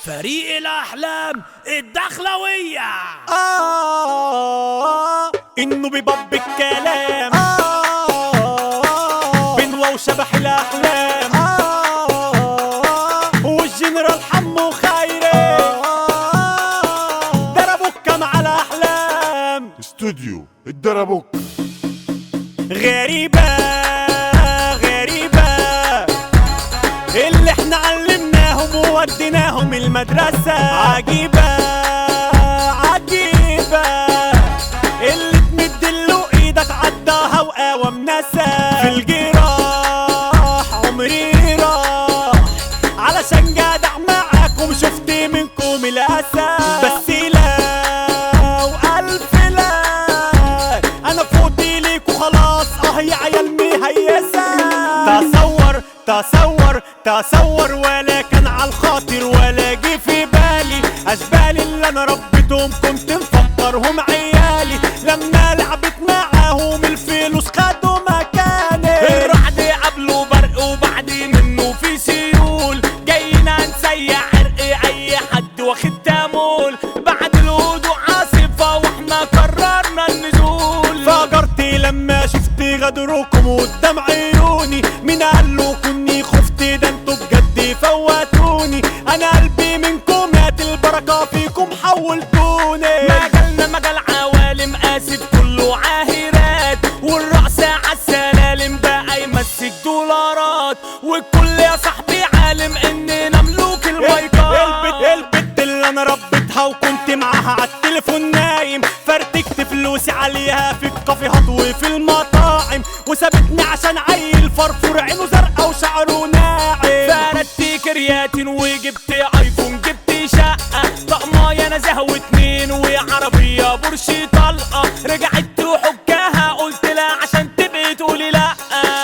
فريق الأحلام الدخلوية آه إنه بيبب الكلام آه بنوى وشبح الأحلام آه والجنرال حمو خيري ضربوا الكم على أحلام استوديو الدربوك غريبة غريبة اللي احنا علمناهم ووديناهم المدرسة عجيبة عجيبة اللي تمد له ايدك عداها وقاوم ناسا في الجراح عمري راح علشان جدع معاكم شفت منكم الاسى بس لا والف لا انا فوتي ليك وخلاص اه يا عيال مهيسة تصور تصور تصور ولا كان على الخاطر ولا جه في بالي اشبال اللي انا ربيتهم كنت مفكرهم عيالي لما لعبت معاهم الفلوس خدوا مكاني الرعد قبله برق وبعد منه في سيول جاينا نسيح عرق اي حد واخد تامول بعد الهدوء عاصفة واحنا قررنا النزول فجرت لما شفت غدركم قدام عيوني مين قال له كني خفت ده انتوا بجد فوتوني انا قلبي منكم هات البركه فيكم حولتوني مجالنا مجال عوالم قاسد كله عاهرات والرأس عالسلالم بقى يمسك دولارات والكل يا صاحبي عالم اننا ملوك المايكات البت البت اللي انا ربيتها وكنت معاها عالتليفون نايم فرتكت فلوسي عليها في الكافيهات وفي المطاعم وسابتني عشان عيل فرفور عينه زرقا وشعره ناعم فردت كرياتين وجبت ايفون جبت شقة طقماية نزهة واتنين وعربية بورش طلقة رجعت تحكها قلت لا عشان تبقي تقولي لا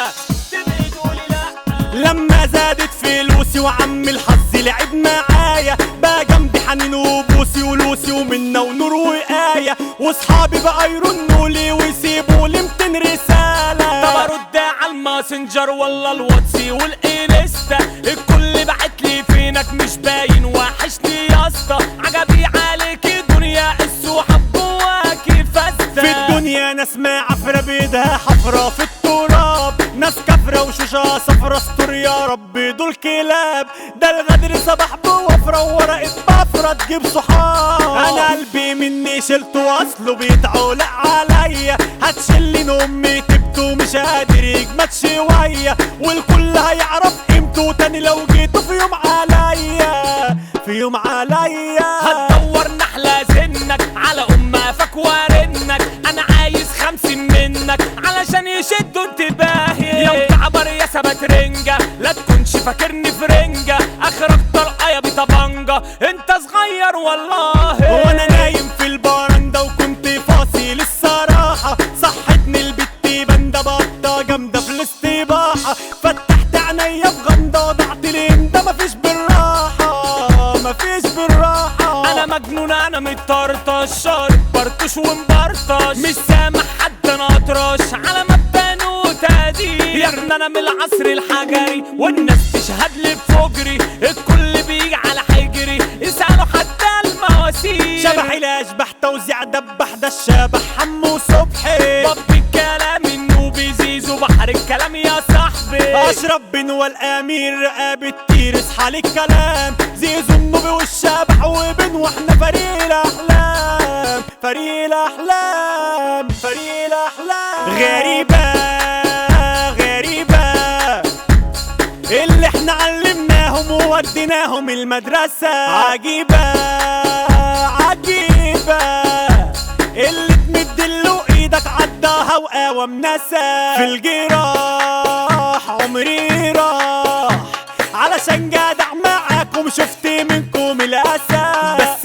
تبقي تقولي لا لما زادت فلوسي وعم الحظ لعب معايا بقى جنبي حنين وبوسي ولوسي ومنة ونور وآية واصحابي بقى يرنوا لي ويسيبوا لي 200 رسالة طب ارد على الماسنجر ولا الواتسي والانستا الكل بعت لي فينك مش باين وحشني يا اسطى عجبي عليك الدنيا السحاب جواكي فاسده في الدنيا ناس ما عفرة بيدها حفرة في التراب ناس كفرة وشوشة صفرة استر يا رب دول كلاب ده الغدر صباح بوفرة وورقة بفرة تجيب صحاب انا قلبي مني شلته اصله بيتعولق عليا هتشلين امي تبته مش قادر يجمد شوية والكل هيعرف قيمته تاني لو جيتوا في يوم عليا في يوم عليا هتدور نحلة زنك على أمك وارنك أنا عايز خمسين منك علشان يشدوا انتباهي يا مكعبر يا سبت رنجة لا تكونش فاكرني فرنجة آخرك طلقة يا بطبنجة أنت صغير والله وانا نايم في البرندة وكنت فاصل الصراحة صحتني البت بندة بطة جامدة في الاستباحة فتحت عينيا في غمضة ضعت الهندة مفيش بالراحة مفيش بالراحة انا مجنون انا متطرطش شارب برطش ومبرطش مش سامح حد نطرش على مبدا وتقدير يا ابني انا من العصر الحجري والناس تشهد لي بفجري الكل بيجي على حجري اسالوا حتى المواسير شبح الاشبح توزيع دبح ده الشبح حمو صبحي طب الكلام انه بيزيز وبحر الكلام يا صاحبي اشرب بن والامير رقابة تير اصحى للكلام زيزو النوبي والشبح وبن واحنا فريق الاحلام فريق الاحلام فريق الاحلام غريبة غريبة اللي احنا علمناهم ووديناهم المدرسة عجيبة عجيبة اللي تمد له ايدك عداها وقاوم ناسا في الجراح عمري راح علشان جدع معاكم شفت منكم الاسى بس